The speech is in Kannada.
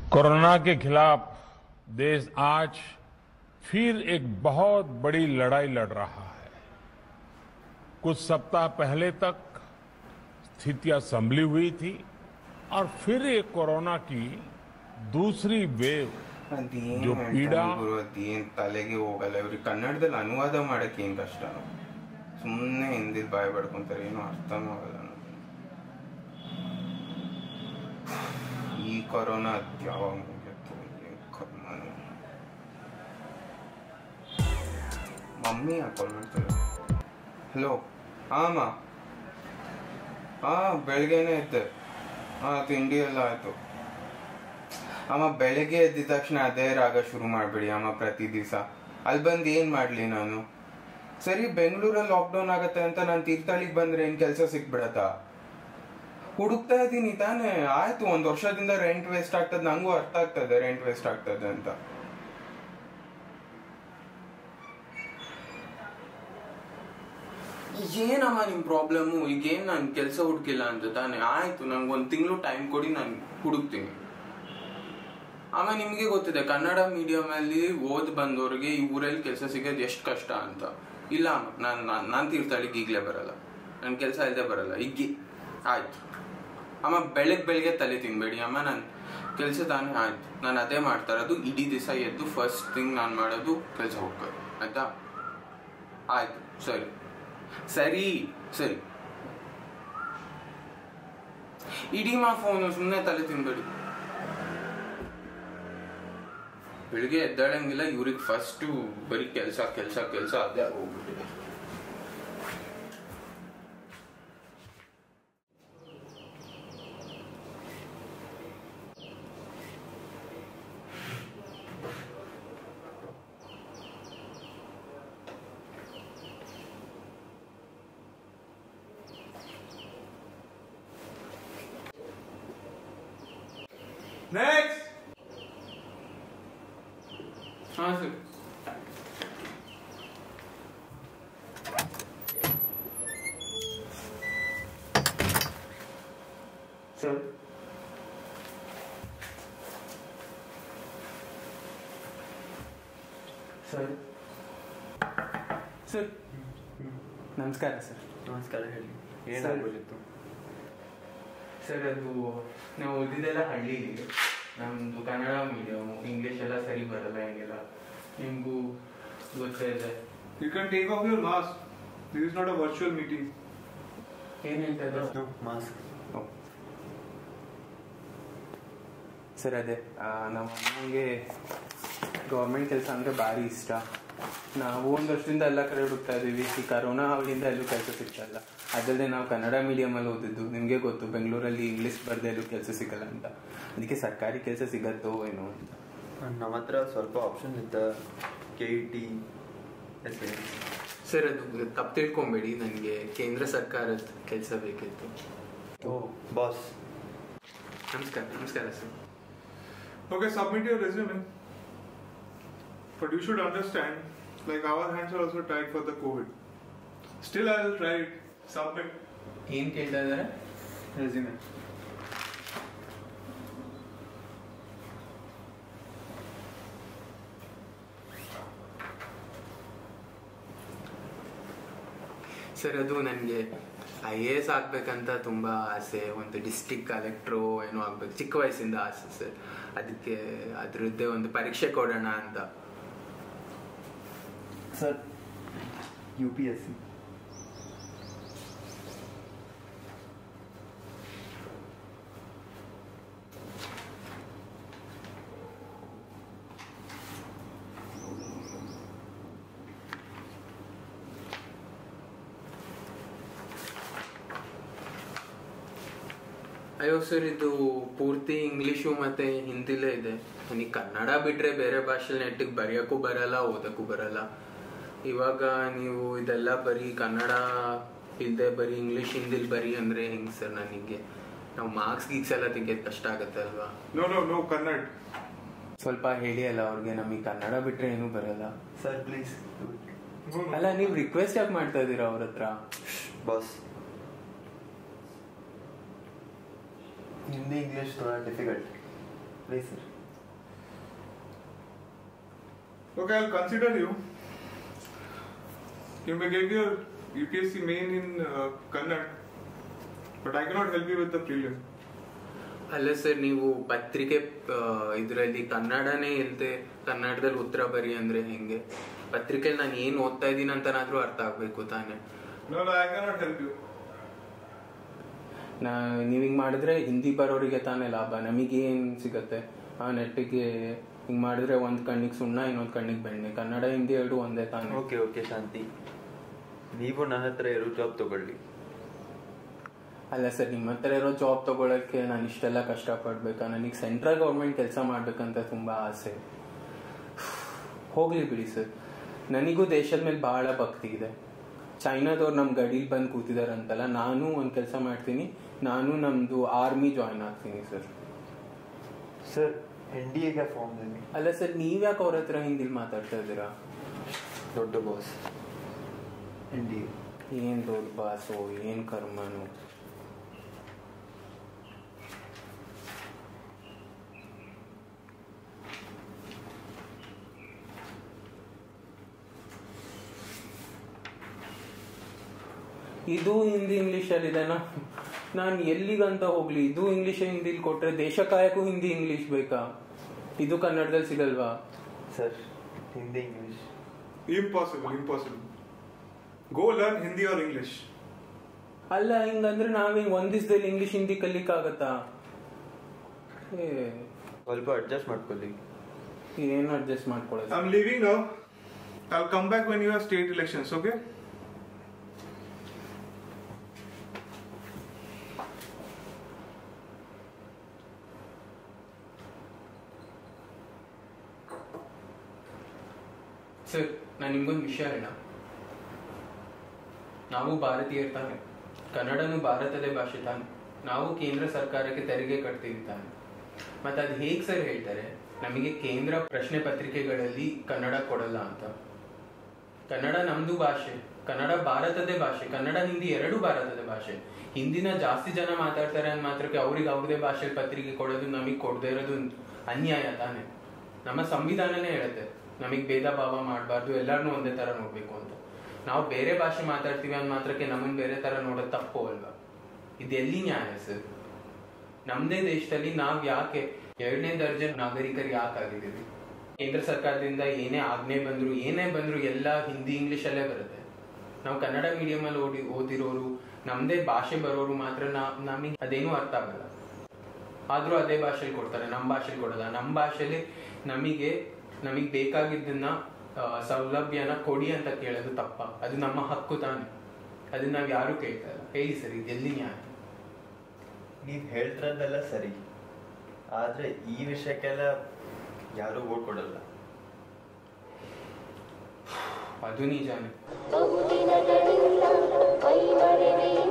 कोरोना के खिलाफ देश आज फिर एक बहुत बड़ी लड़ाई लड़ रहा है कुछ सप्ताह पहले तक स्थितियां संभली हुई थी और फिर एक कोरोना की दूसरी वेव ಅದೇನ್ जो ಹೇಳ್ತಾನೆ ಪೀಡಾ ಗುರು ಅದೇನ್ ತಲೆಗೆ ಹೋಗಲ್ಲ ಇವ್ರಿಗೆ ಕನ್ನಡದಲ್ಲಿ ಅನುವಾದ ಮಾಡಕ್ಕೆ ಏನ್ ಕಷ್ಟ ಸುಮ್ಮನೆ ಹಿಂದಿಲ್ ಬಾಯ್ ಪಡ್ಕೊಂತಾರೆ ಏನು ಅರ್ಥನೂ ಆಗಲ್ಲ ನನಗೆ. ಈ ಕೊರೋನಾ ಯಾವಾಗ ಮುಗಿಯುತ್ತೋ ಏನ್ ಕರ್ಮನೋ. ಮಮ್ಮಿ ಕಾಲ್ ಮಾಡ್ತಾರೆ ಹಲೋ ಹಾಂ ಹಾಂ ಬೆಳಗ್ಗೆನೇ ಇದ್ದೆ ಹಾಂ ತಿಂಡಿ ಎಲ್ಲ ಆಯ್ತು ಅಮ್ಮ ಬೆಳಗ್ಗೆ ಎದ್ದಿದ ತಕ್ಷಣ ಅದೇ ರಾಗ ಶುರು ಮಾಡ್ಬಿಡಿ ಅಮ್ಮ ಪ್ರತಿ ದಿವಸ ಅಲ್ಲಿ ಬಂದು ಏನ್ ಮಾಡ್ಲಿ ನಾನು ಸರಿ ಬೆಂಗಳೂರಲ್ಲಿ ಲಾಕ್ಡೌನ್ ಆಗತ್ತೆ ಅಂತ ನಾನು ತೀರ್ಥಹಳ್ಳಿಗೆ ಬಂದ್ರೆ ಏನ್ ಕೆಲಸ ಸಿಕ್ಬಿಡತ್ತಾ ಹುಡುಕ್ತಾ ಇದ್ದೀನಿ ತಾನೇ ಆಯ್ತು ಒಂದ್ ವರ್ಷದಿಂದ ರೆಂಟ್ ವೇಸ್ಟ್ ಆಗ್ತದೆ ನಂಗೂ ಅರ್ಥ ಆಗ್ತದೆ ರೆಂಟ್ ವೇಸ್ಟ್ ಆಗ್ತದೆ ಅಂತ ಏನಮ್ಮ ನಿಮ್ ಪ್ರಾಬ್ಲಮ್ಮು ಈಗೇನ್ ನಾನು ಕೆಲಸ ಹುಡುಕಿಲ್ಲ ಅಂತ ತಾನೇ ಆಯ್ತು ನಂಗೆ ಒಂದ್ ತಿಂಗಳು ಟೈಮ್ ಕೊಡಿ ನಾನು ಹುಡುಕ್ತೀನಿ ಆಮೇಲೆ ನಿಮಗೆ ಗೊತ್ತಿದೆ ಕನ್ನಡ ಮೀಡಿಯಂ ಅಲ್ಲಿ ಓದ್ ಬಂದವ್ರಿಗೆ ಈ ಊರಲ್ಲಿ ಕೆಲಸ ಸಿಗೋದು ಎಷ್ಟು ಕಷ್ಟ ಅಂತ ಇಲ್ಲ ಅಮ್ಮ ನಾನು ನಾನು ತೀರ್ಥಹಳ್ಳಿಗೆ ಈಗಲೇ ಬರಲ್ಲ ನನ್ನ ಕೆಲಸ ಇಲ್ಲದೆ ಬರಲ್ಲ ಈಗ ಆಯ್ತು ಅಮ್ಮ ಬೆಳಗ್ಗೆ ಬೆಳಗ್ಗೆ ತಲೆ ತಿನ್ಬೇಡಿ ಅಮ್ಮ ನಾನು ಕೆಲಸ ತಾನೇ ಆಯ್ತು ನಾನು ಅದೇ ಮಾಡ್ತಾ ಇರೋದು ಇಡೀ ದಿವಸ ಎದ್ದು ಫಸ್ಟ್ ಥಿಂಗ್ ನಾನು ಮಾಡೋದು ಕೆಲಸ ಹೋಗ್ಬೇಕು ಆಯ್ತಾ ಆಯ್ತು ಸರಿ ಸರಿ ಸರಿ ಇಡೀ ಮಾ ಫೋನು ಸುಮ್ಮನೆ ತಲೆ ತಿನ್ಬೇಡಿ ಬೆಳಿಗ್ಗೆ ಎದ್ದಾಳಂಗಿಲ್ಲ ಇವ್ರಿಗೆ ಫಸ್ಟು ಬರೀ ಕೆಲಸ ಕೆಲಸ ಕೆಲಸ ಅದೇ ಹೋಗ್ಬಿಟ್ಟಿದೆ Next! ಹಾಂ ಸರ್ Sir. ಸರ್ ಸರ್ ನಮಸ್ಕಾರ ಸರ್ ನಮಸ್ಕಾರ ಹೇಳಿ Sir. ಏನಾಗ್ಬೇಕಿತ್ತು ಸರ್ ಅದು ನಾವು ಓದಿದ್ದೆಲ್ಲ ಹಳ್ಳಿಲಿ ನಮ್ಮದು ಕನ್ನಡ ಮೀಡಿಯಮ್ ಇಂಗ್ಲೀಷ್ ಎಲ್ಲ ಸರಿ ಬರಲ್ಲ ಹೆಂಗೆಲ್ಲ ನಿಮಗೂ ಗೊತ್ತೇ ಇದೆ You can take off your mask. This is not a virtual meeting. ಏನು ಹೇಳ್ತಾ No, mask. ಸರ್ ಅದೇ ಆ, ನಮ್ಮ ಅಮ್ಮಂಗೆ ಗೌರ್ಮೆಂಟ್ ಕೆಲಸ ಅಂದರೆ ಭಾರಿ ಇಷ್ಟ ನಾವು ಒಂದು ವರ್ಷದಿಂದ ಎಲ್ಲ ಕಡೆ ಹುಡುಕ್ತಾ ಇದ್ದೀವಿ ಈ ಕರೋನಾ ಅವಳಿಂದ ಎಲ್ಲೂ ಕೆಲಸ ಸಿಗ್ತಾ ಇಲ್ಲ ಅದಲ್ಲದೆ ನಾವು ಕನ್ನಡ ಮೀಡಿಯಮಲ್ಲಿ ಓದಿದ್ದು ನಿಮಗೆ ಗೊತ್ತು ಬೆಂಗಳೂರಲ್ಲಿ ಇಂಗ್ಲೀಷ್ ಬರದೆ ಎಲ್ಲೂ ಕೆಲಸ ಸಿಗಲ್ಲ ಅಂತ ಅದಕ್ಕೆ ಸರ್ಕಾರಿ ಕೆಲಸ ಸಿಗತ್ತೋ ಏನೋ ಅಂತ ನಮ್ಮ ಹತ್ರ ಸ್ವಲ್ಪ ಆಪ್ಷನ್ ಇದ್ದ K E T S A sir ಅದು ತಪ್ಪು ತಿಳ್ಕೊಬೇಡಿ ನನಗೆ ಕೇಂದ್ರ ಸರ್ಕಾರದ ಕೆಲಸ ಬೇಕಿತ್ತು ಓ ಬಾಸ್ ನಮಸ್ಕಾರ ನಮಸ್ಕಾರ sir Okay, submit your resume. But you should understand, like our hands are also tied for the COVID. Still, I'll try it. Submit ಏನು ಕೇಳ್ತಾ ಇದ್ದಾರೆ resume. ಸರ್ ಅದು ನನಗೆ ಐ ಎ ಎಸ್ ಆಗ್ಬೇಕಂತ ತುಂಬ ಆಸೆ ಒಂದು ಡಿಸ್ಟಿಕ್ ಕಲೆಕ್ಟ್ರು ಏನೋ ಆಗ್ಬೇಕು ಚಿಕ್ಕ ವಯಸ್ಸಿಂದ ಆಸೆ ಸರ್ ಅದಕ್ಕೆ ಅದ್ರದ್ದೇ ಒಂದು ಪರೀಕ್ಷೆ ಕೊಡೋಣ ಅಂತ sir U P S C ಅಯ್ಯೋ ಸರ್ ಇದು ಪೂರ್ತಿ ಇಂಗ್ಲೀಷು ಮತ್ತೆ ಹಿಂದಿಲೇ ಇದೆ ನನಗೆ ಕನ್ನಡ ಬಿಟ್ರೆ ಬೇರೆ ಭಾಷೆಲಿ ನೆಟ್ಟಿಗೆ ಬರೆಯೋಕ್ಕೂ ಬರಲ್ಲ ಓದಕ್ಕೂ ಬರಲ್ಲ ಇವಾಗ ನೀವು ಇದೆಲ್ಲ ಬರೀ ಕನ್ನಡ ಇಲ್ಲದೆ ಬರೀ ಇಂಗ್ಲೀಷ್ ಹಿಂದಿಲ್ ಬರೀ ಅಂದರೆ ಹೆಂಗೆ ಸರ್ ನನಗೆ ನಾವು ಮಾರ್ಕ್ಸ್ ಗೀಕ್ಸ್ ಎಲ್ಲ ತೆಗಿಯೋದು ಕಷ್ಟ ಆಗುತ್ತೆ ಅಲ್ವಾ No, no, no, Kannad. ಸ್ವಲ್ಪ ಹೇಳಿ ಅಲ್ಲ ಅವ್ರಿಗೆ ನಮಗೆ ಕನ್ನಡ ಬಿಟ್ರೆ ಏನೂ ಬರಲ್ಲ ಸರ್ ಪ್ಲೀಸ್ No, no. ಅಲ್ಲ ನೀವು ರಿಕ್ವೆಸ್ಟ್ ಯಾಕೆ ಮಾಡ್ತಾ ಇದ್ದೀರಾ ಅವ್ರ ಹತ್ರ ಬಾಸ್ ಹಿಂದಿ ಇಂಗ್ಲೀಷ್ ಥೋड़ा difficult please sir Okay, I'll consider you. You may get your UPSC main in uh, Kannada, but I cannot help you with the prelim. ಅಲ್ಲ ಸರ್ ನೀವು ಪತ್ರಿಕೆ ಇದರಲ್ಲಿ ಕನ್ನಡನೇ ಇಲ್ಲದೆ ಕನ್ನಡದಲ್ಲಿ ಉತ್ತರ ಬರಿ ಅಂದ್ರೆ ಹೆಂಗೆ ಪತ್ರಿಕೆಯಲ್ಲಿ ನಾನು ಏನು ಓದ್ತಾ ಇದ್ದೀನಿ ಅಂತನಾದ್ರೂ ಅರ್ಥ ಆಗ್ಬೇಕು ತಾನೆ No, no, I cannot help you. ನಾ ನೀವು ಹಿಂಗೆ ಮಾಡಿದ್ರೆ ಹಿಂದಿ ಬರೋರಿಗೆ ತಾನೇ ಲಾಭ ನಮಗೇನು ಸಿಗತ್ತೆ ಆ ನೆಟ್ಟಿಗೆ ಹಿಂಗೆ ಮಾಡಿದ್ರೆ ಒಂದು ಕಣ್ಣಿಗೆ ಸುಣ್ಣ ಇನ್ನೊಂದು ಕಣ್ಣಿಗೆ ಬೆಣ್ಣೆ ಕನ್ನಡ ಹಿಂದಿ ಎರಡು ಒಂದೇ ತಾನೆ ಓಕೆ ಓಕೆ ಶಾಂತಿ ನೀವು ನನ್ನ ಹತ್ರ ಇರೋ ಜಾಬ್ ತಗೊಳ್ಳಿ ಅಲ್ಲ ಸರ್ ನಿಮ್ಮ ಹತ್ರ ಇರೋ ಜಾಬ್ ತಗೊಳಕ್ಕೆ ನಾನು ಇಷ್ಟೆಲ್ಲ ಕಷ್ಟಪಡ್ಬೇಕಾ ನನಗೆ ಸೆಂಟ್ರಲ್ ಗೌರ್ಮೆಂಟ್ ಕೆಲಸ ಮಾಡ್ಬೇಕಂತ ತುಂಬ ಆಸೆ ಹೋಗ್ಲಿ ಬಿಡಿ ಸರ್ ನನಗೂ ದೇಶದ ಮೇಲೆ ಬಹಳ ಭಕ್ತಿ ಇದೆ ಚೈನಾದವ್ರು ನಮ್ಮ ಗಡೀಲಿ ಬಂದು ಕೂತಿದಾರಂತಲ್ಲ ನಾನು ಒಂದು ಕೆಲಸ ಮಾಡ್ತೀನಿ ನಾನು ನಮ್ಮದು ಆರ್ಮಿ ಜಾಯ್ನ್ ಆಗ್ತೀನಿ ಸರ್ ಸರ್ ಎನ್ ಡಿ ಎಗೆ ಫಾರ್ಮ್ ಇದೆ ಅಲ್ಲ ಸರ್ ನೀವ್ಯಾಕೆ ಅವ್ರ ಹತ್ರ ಹಿಂದಿಲ್ ಮಾತಾಡ್ತಾ ಇದ್ದೀರಾ ದೊಡ್ಡ ಬಾಸ್ ಎನ್ ಡಿ ಎ ಏನು ದೊಡ್ಡ ಬಾಸು ಏನು ಕರ್ಮನು ಇದು ಹಿಂದಿ ಇಂಗ್ಲೀಷಲ್ಲಿ ಇದೆನಾ ನಾನು ಎಲ್ಲಿಗಂತ ಹೋಗ್ಲಿ ಇದು ಇಂಗ್ಲೀಷ್ ಹಿಂದಿಲಿ ಕೊಟ್ರೆ ದೇಶ ಕಾಯಕ್ಕೂ ಹಿಂದಿ ಇಂಗ್ಲೀಷ್ ಬೇಕಾ ಇದು ಕನ್ನಡದಲ್ಲಿ ಸಿಗಲ್ವಾ sir Hindi English Impossible, impossible. Go learn Hindi or English. ಅಲ್ಲ ಹಿಂಗಂದ್ರೆ ನಾವೇನ್ ಒಂದ್ ದಿವಸದಲ್ಲಿ ಇಂಗ್ಲಿಷ್ ಹಿಂದಿ ಕಲಿಕ್ಕಾಗತ್ತಾ ಏ ಸ್ವಲ್ಪ ಅಡ್ಜಸ್ಟ್ ಮಾಡ್ಕೊಳ್ಳಿ ಏನು ಅಡ್ಜಸ್ಟ್ ಮಾಡ್ಕೊಳ್ಳೋದು I'm leaving now. I'll come back when you have state elections, okay? Sir ನಾನು ನಿಮ್ಗೊಂದು ವಿಷಯ ಹೇಳ ನಾವು ಭಾರತೀಯರು ತಾನೆ ಕನ್ನಡನು ಭಾರತದ ಭಾಷೆ ತಾನೆ ನಾವು ಕೇಂದ್ರ ಸರ್ಕಾರಕ್ಕೆ ತೆರಿಗೆ ಕಟ್ತೀವಿ ತಾನೆ ಮತ್ತೆ ಅದು ಹೇಗ್ ಸರ್ ಹೇಳ್ತಾರೆ ನಮಗೆ ಕೇಂದ್ರ ಪ್ರಶ್ನೆ ಪತ್ರಿಕೆಗಳಲ್ಲಿ ಕನ್ನಡ ಕೊಡಲ್ಲ ಅಂತ ಕನ್ನಡ ನಮ್ದು ಭಾಷೆ ಕನ್ನಡ ಭಾರತದ ಭಾಷೆ ಕನ್ನಡ ಹಿಂದಿ ಎರಡು ಭಾರತದ ಭಾಷೆ ಹಿಂದಿನ ಜಾಸ್ತಿ ಜನ ಮಾತಾಡ್ತಾರೆ ಅಂದ್ ಮಾತ್ರಕ್ಕೆ ಅವ್ರಿಗೆ ಅವ್ರದೇ ಭಾಷೆಯಲ್ಲಿ ಪತ್ರಿಕೆ ಕೊಡೋದು ನಮಗೆ ಕೊಡದೇ ಇರೋದು ಅನ್ಯಾಯ ತಾನೆ ನಮ್ಮ ಸಂವಿಧಾನನೇ ಹೇಳುತ್ತೆ ನಮಗೆ ಭೇದ ಭಾವ ಮಾಡಬಾರ್ದು ಎಲ್ಲರನ್ನೂ ಒಂದೇ ತರ ನೋಡ್ಬೇಕು ಅಂತ ನಾವು ಬೇರೆ ಭಾಷೆ ಮಾತಾಡ್ತೀವಿ ಅಂದ್ ಮಾತ್ರಕ್ಕೆ ನಮ್ಮನ್ನ ಬೇರೆ ತರ ನೋಡೋದು ತಪ್ಪು ಅಲ್ವಾ ಇದು ಎಲ್ಲಿ ನ್ಯಾಯ ಸರ್ ನಮ್ದೇ ದೇಶದಲ್ಲಿ ನಾವ್ ಯಾಕೆ ಎರಡನೇ ದರ್ಜೆ ನಾಗರಿಕರು ಯಾಕೆ ಆಗಿದ್ದೀವಿ ಕೇಂದ್ರ ಸರ್ಕಾರದಿಂದ ಏನೇ ಆಜ್ಞೆ ಬಂದ್ರು ಏನೇ ಬಂದ್ರು ಎಲ್ಲ ಹಿಂದಿ ಇಂಗ್ಲಿಷ್ ಅಲ್ಲೇ ಬರುತ್ತೆ ನಾವು ಕನ್ನಡ ಮೀಡಿಯಂ ಅಲ್ಲಿ ಓದಿ ಓದಿರೋರು ನಮ್ದೇ ಭಾಷೆ ಬರೋರು ಮಾತ್ರ ನಮಗೆ ಅದೇನೂ ಅರ್ಥ ಆಗಲ್ಲ ಆದ್ರೂ ಅದೇ ಭಾಷೆಲಿ ಕೊಡ್ತಾರೆ ನಮ್ಮ ಭಾಷೆಲಿ ಕೊಡಲ್ಲ ನಮ್ಮ ಭಾಷೆಲಿ ನಮಗೆ ನಮಗೆ ಬೇಕಾಗಿದ್ದನ್ನ ಆ, ಸೌಲಭ್ಯನ ಕೊಡಿ ಅಂತ ಕೇಳೋದು ತಪ್ಪ ಅದು ನಮ್ಮ ಹಕ್ಕು ತಾನೆ ಅದನ್ನ ನಾವ್ ಯಾರು ಕೇಳ್ತಾ ಇಲ್ಲ ಹೇಳಿ ಸರ್ ಇದು ಎಲ್ಲಿ ನ್ಯಾಯ ನೀವು ಹೇಳ್ತಿರೋದೆಲ್ಲ ಸರಿ ಆದರೆ ಈ ವಿಷಯಕ್ಕೆಲ್ಲ ಯಾರೂ ಓಟ್ ಕೊಡಲ್ಲ ಅದು ನಿಜಾನೇ ಬಹುದಿನಗಳಿಂದ ಕೈಮರೆವೆ